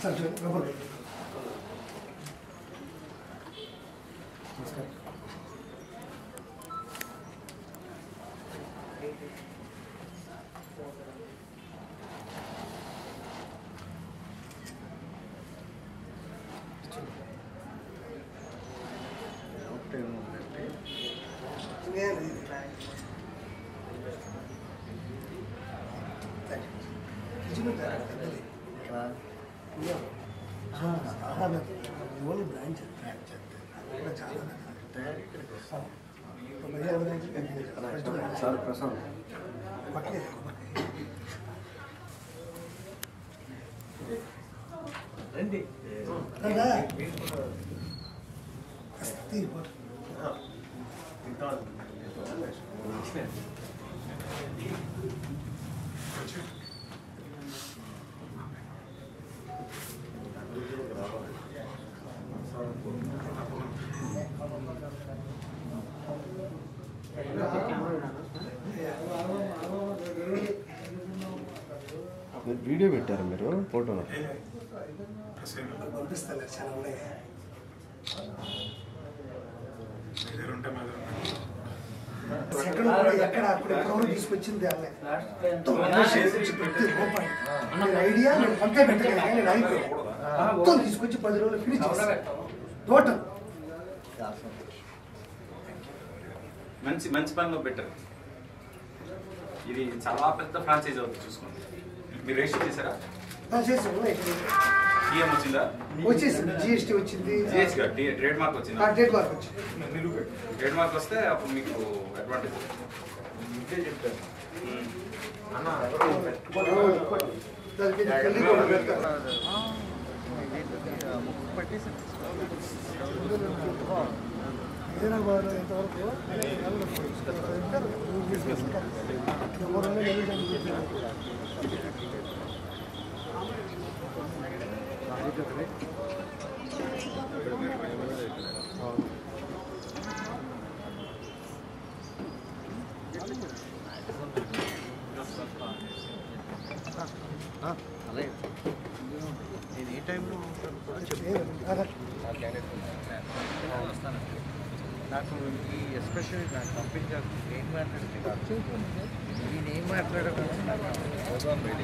Sir చూడండి rubber నమస్కారం only branch చాలా సార్ ప్రసాద్ పక్కనే రండి రండా. తీ, పోటు. మీరు వీడియో పెట్టారు మీరు ఫోటో పంపిస్తాను చాలా ఉన్నాయి సెకండ్ కూడా ఎక్కడ అప్పుడు ఎక్కడో తీసుకొచ్చింది అమ్మాయి మొత్తం అన్నీ చేసి ప్రతి రూపాయి నేను ఐడియా నేను పంపే పెట్టగలను నేను అయిపోయాను మొత్తం తీసుకొచ్చి పది రోజులు ఫినిష్ చేస్తాను టోటల్ మంచి మంచి పనిలో బెటర్ ఇది చాలా పెద్ద ఫ్రాంచైజ్ అవుతుంది చూసుకోండి మీరు రిజిస్టర్ చేశారా చేసి ఉన్నాయి ఇక్కడ. టీఎం వచ్చిందా వచ్చేసింది జిఎస్టీ వచ్చింది జిఎస్టీ ట్రేడ్ మార్క్ వచ్చిందా డేట్ మార్క్ వచ్చింది ట్రేడ్ మార్క్ వస్తే అప్పుడు మీకు అడ్వాంటేజ్ దానికి పెళ్లి కూడా పెడతారు. హైదరాబాద్ ఎంతవరకు ఎవరు అలాగే నేను ఏ టైంలో ఉంటాను కూడా చెప్పు నాకు ఈ ఎస్పెషల్లీ నాకు పంపించారు ఏం మాట్లాడితే కాదు నేను ఏం మాట్లాడగలను